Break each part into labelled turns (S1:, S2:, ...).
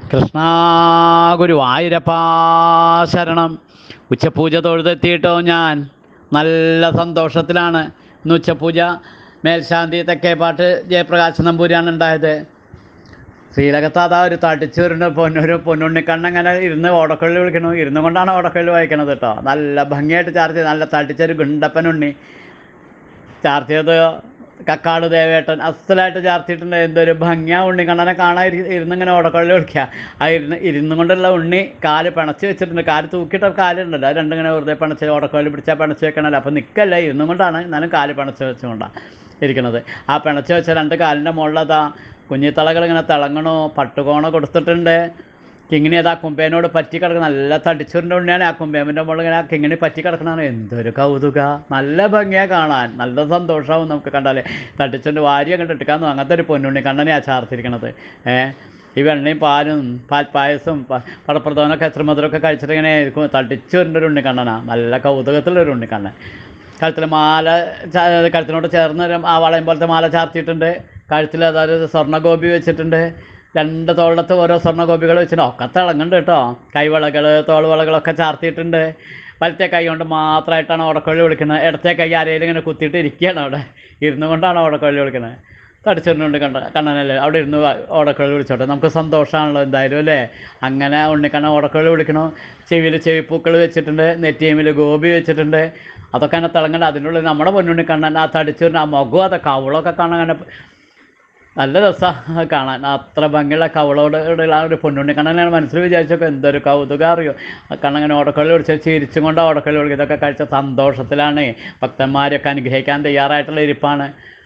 S1: കൃഷ്ണ ഗുരുവായൂരപ്പാ ശരണം ഉച്ചപൂജ തൊഴുതെത്തിയിട്ടോ ഞാൻ നല്ല സന്തോഷത്തിലാണ് ഇന്ന് ഉച്ചപൂജ മേൽശാന്തി തെക്കേപ്പാട്ട് ജയപ്രകാശ് നമ്പൂരിയാണ് ഉണ്ടായത് ശ്രീലകത്ത് അതാ ഒരു തടിച്ചു വരുന്ന പൊന്നൊരു പൊന്നുണ്ണിക്കണ്ണങ്ങനെ ഇരുന്ന് ഓടക്കള്ളി വിളിക്കണു ഇരുന്നു കൊണ്ടാണ് ഓടക്കള്ളി വായിക്കണത് കേട്ടോ നല്ല ഭംഗിയായിട്ട് ചാർത്തി നല്ല തടിച്ചൊരു ഗുണ്ടപ്പനുണ്ണി ചാർത്തിയത് കക്കാട് ദേവേട്ടൻ അസലായിട്ട് ചാർത്തിയിട്ടുണ്ട് എന്തൊരു ഭംഗിയാ ഉണ്ണിക്കണ്ണനെ കാണാൻ ഇരി- ഇരുന്നിങ്ങനെ ഓടക്കള്ളി വിളിക്കുക ആ ഇരുന്ന് ഇരുന്നു കൊണ്ടുള്ള ഉണ്ണി കാല് പിണച്ച് വെച്ചിട്ടുണ്ട് കാല് തൂക്കിയിട്ട കാലുണ്ടല്ലോ അത് രണ്ടിങ്ങനെ വെറുതെ പിണച്ച് ഓടക്കള്ളി പിടിച്ചാൽ പിണച്ച് വെക്കണല്ലോ അപ്പം നിൽക്കല്ല ഇരുന്നു കൊണ്ടാണ് എന്നാലും കാല് പിണച്ച് വെച്ചുകൊണ്ടാണ് ഇരിക്കുന്നത് ആ പിണച്ച് വെച്ച രണ്ട് കാലിൻ്റെ മുകളിലതാ കുഞ്ഞിത്തളകൾ ഇങ്ങനെ തിളങ്ങണു പട്ടുകോണ കൊടുത്തിട്ടുണ്ട് കിങ്ങിണി അതാ കുമ്പേനോട് പറ്റി കിടക്കുന്ന നല്ല തടിച്ചുരുണ്ട ഉണ്ണിയാണ് ആ കുമ്പേമിൻ്റെ മുകളിൽ ഇങ്ങനെ ആ കിങ്ങിണി പറ്റി കിടക്കണതാണ് എന്തൊരു കൗതുക നല്ല ഭംഗിയാ കാണാൻ നല്ല സന്തോഷമാവും നമുക്ക് കണ്ടാലേ തടിച്ചുണ്ട് വാരി അങ്ങോട്ട് എടുക്കാന്ന് അങ്ങനത്തെ ഒരു പൊന്നുണ്ണി കണ്ണനെയാണ് ചാർത്തിരിക്കണത് ഏ ഈ വെണ്ണയും പാലും പാൽപ്പായസം പടപ്രധാനൊക്കെ എത്രമധുരമൊക്കെ കഴിച്ചിട്ട് ഇങ്ങനെ ഇരിക്കും. തടിച്ചു വരുന്ന ഒരു ഉണ്ണിക്കണ്ണനാ നല്ല കൗതുകത്തിലൊരു ഉണ്ണിക്കണ്ണൻ കഴുത്തിൽ മാല ചാ- കഴുത്തിനോട് ചേർന്ന് ഒരു ആ വളയം പോലത്തെ മാല ചാർത്തിയിട്ടുണ്ട് കഴുത്തിൽ അതായത് സ്വർണ്ണഗോപി വെച്ചിട്ടുണ്ട് രണ്ട് തോളത്ത് ഓരോ സ്വർണ്ണഗോപികൾ വെച്ചിട്ടുണ്ട് ഒക്കെ തിളങ്ങുന്നുണ്ട് കേട്ടോ കൈവളകൾ തോൾവളകളൊക്കെ ചാർത്തിയിട്ടുണ്ട് വലത്തെ കൈ കൊണ്ട് മാത്രമായിട്ടാണ് ഓടക്കൊള്ളി വിളിക്കുന്നത് ഇടത്തെ കൈ ആരെയും ഇങ്ങനെ കുത്തിയിട്ട് ഇരിക്കുകയാണ് അവിടെ ഇരുന്നു കൊണ്ടാണ് ഓടക്കൊള്ളി വിളിക്കുന്നത് തടിച്ചിട്ടുണ്ട് കണ്ട കണ്ണനല്ലേ അവിടെ ഇരുന്ന് ഓടക്കൊള്ളി വിളിച്ചോട്ടെ നമുക്ക് സന്തോഷമാണല്ലോ എന്തായാലും അല്ലേ അങ്ങനെ ഉണ്ണിക്കണ്ണൻ ഓടക്കൊള്ളി വിളിക്കണു ചെവിയിൽ ചെവിപ്പൂക്കൾ വെച്ചിട്ടുണ്ട് നെറ്റിയമിൽ ഗോപി വെച്ചിട്ടുണ്ട് അതൊക്കെ അങ്ങനെ തിളങ്ങണ്ട അതിൻ്റെ ഉള്ളിൽ നമ്മുടെ പൊന്നുണ്ണിക്കണ്ണൻ ആ തടിച്ചിരുന്ന ആ മുഖവും അതൊക്കെ കവളൊക്കെ കാണാൻ അങ്ങനെ നല്ല രസമാണ് കാണാൻ അത്ര ഭംഗിയുള്ള കവളോട് ഉള്ള ആ ഒരു പൊന്നുണ്ണിക്കണ്ണനാണ് മനസ്സിൽ വിചാരിച്ചൊക്കെ എന്തൊരു കൗതുകം അറിയോ ആ കണ്ണങ്ങനെ ഓടക്കള്ളി പിടിച്ച് ചിരിച്ചും കൊണ്ട് ഓടക്കള്ളി പിടിക്കുക ഇതൊക്കെ കഴിച്ച സന്തോഷത്തിലാണ് ഭക്തന്മാരൊക്കെ അനുഗ്രഹിക്കാൻ തയ്യാറായിട്ടുള്ള ഇരിപ്പാണ്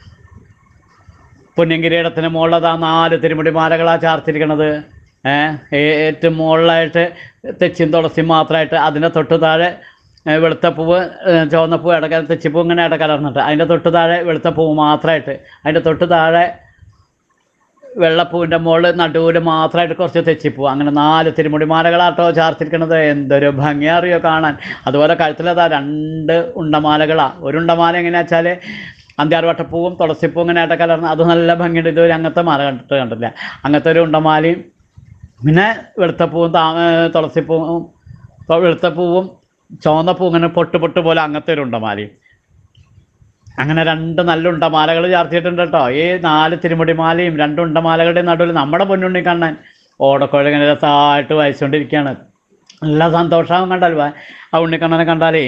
S1: പുണ്യങ്കിരീടത്തിന് മുകളിലത് ആ നാല് തിരുമുടി മാലകളാണ് ചാർത്തിരിക്കണത് ഏഹ് ഏറ്റവും മുകളിലായിട്ട് തെച്ചിയും തുളസിയും മാത്രമായിട്ട് അതിൻ്റെ തൊട്ട് താഴെ ഏ, വെളുത്ത പൂവ് ഏ, ചുവന്ന പൂവ് ഇടക്കല തെച്ചിപ്പൂ ഇങ്ങനെ ഇടകലർന്നിട്ട് അതിൻ്റെ തൊട്ട് താഴെ വെളുത്ത പൂവ് മാത്രമായിട്ട് അതിൻ്റെ തൊട്ട് താഴെ വെള്ളപ്പൂവിൻ്റെ മുകളിൽ നടുവിൽ മാത്രമായിട്ട് കുറച്ച് തെച്ചിപ്പൂ അങ്ങനെ നാല് തിരുമുടി മാലകളാട്ടോ ചാർത്തിരിക്കണത് എന്തൊരു ഭംഗിയാ അറിയോ കാണാൻ അതുപോലെ കഴുത്തിലതാ രണ്ട് ഉണ്ടമാലകളാണ് ഒരു ഉണ്ടമാല എങ്ങനെയാ വെച്ചാൽ അന്ത്യാർവട്ടപ്പൂവും തുളസിപ്പൂ ഇങ്ങനെ ഇടകലർന്ന് അത് നല്ല ഭംഗിയുണ്ട് ഇതുവരെ അങ്ങനത്തെ മാല കണ്ടിട്ട് കണ്ടില്ല അങ്ങനത്തെ ഒരു ഉണ്ടമാലയും പിന്നെ വെളുത്തപ്പൂവും താ ഏ, തുളസിപ്പൂവും തൊ- വെളുത്തപ്പൂവും ചുവന്നപ്പൂ ഇങ്ങനെ പൊട്ട് പൊട്ട് പോലെ അങ്ങനത്തെ ഒരു ഉണ്ടമാലയും അങ്ങനെ രണ്ട് നല്ല ഉണ്ടമാലകൾ ചാർത്തിയിട്ടുണ്ട് കേട്ടോ ഈ നാല് തിരുമുടിമാലയും രണ്ട് ഉണ്ടമാലകളുടെ നടുവിൽ നമ്മുടെ പൊന്നുണ്ണി കണ്ണൻ ഓടക്കോഴ ഇങ്ങനെ രസമായിട്ട് വായിച്ചുകൊണ്ടിരിക്കുകയാണ് നല്ല സന്തോഷമാവും കണ്ടാൽ വാ- ആ ഉണ്ണിക്കണ്ണനെ കണ്ടാലേ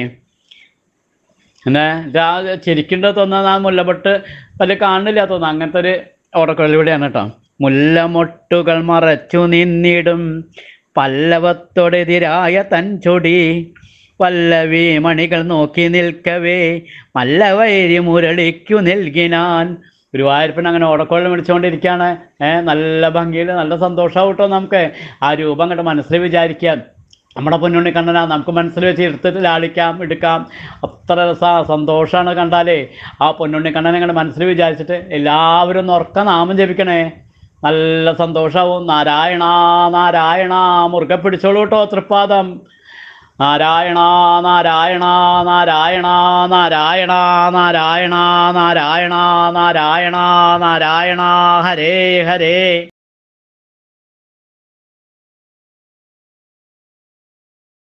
S1: പിന്നെ ഇതാ ചിരിക്കേണ്ടത് തോന്നുന്നത് ആ മുല്ലപ്പൊട്ട് വലിയ കാണില്ല തോന്നുന്നു അങ്ങനത്തെ ഒരു ഓടക്കൊള്ളിവിടെയാണ് കേട്ടോ മുല്ലമൊട്ടുകൾ മറച്ചു നിന്നിടും പല്ലവത്തോടെതിരായ തൻ ചൊടി പല്ലവി മണികൾ നോക്കി നിൽക്കവേ മല്ലവൈരി മുരളിക്കു നൽകിനാൻ ഗുരുവായൂരപ്പൻ അങ്ങനെ ഓടക്കോളം മേടിച്ചുകൊണ്ടിരിക്കുകയാണ് ഏഹ് നല്ല ഭംഗിയിൽ നല്ല സന്തോഷമാവും കേട്ടോ നമുക്ക് ആ രൂപം അങ്ങോട്ട് മനസ്സിൽ വിചാരിക്കാം നമ്മുടെ പൊന്നുണ്ണി കണ്ണനാ നമുക്ക് മനസ്സിൽ വെച്ച് എടുത്തിട്ട് ലാളിക്കാം എടുക്കാം അത്ര രസ സന്തോഷമാണ് കണ്ടാലേ ആ പൊന്നുണ്ണി കണ്ണനെ അങ്ങോട്ട് മനസ്സിൽ വിചാരിച്ചിട്ട് എല്ലാവരും ഒന്ന് ഉറക്ക നാമം ജപിക്കണേ നല്ല സന്തോഷാവും നാരായണ നാരായണ മുറുകെ പിടിച്ചോളൂ കേട്ടോ തൃപ്പാദം നാരായണ നാരായണ നാരായണ നാരായണ നാരായണ നാരായണ നാരായണ നാരായണ ഹരേ ഹരേ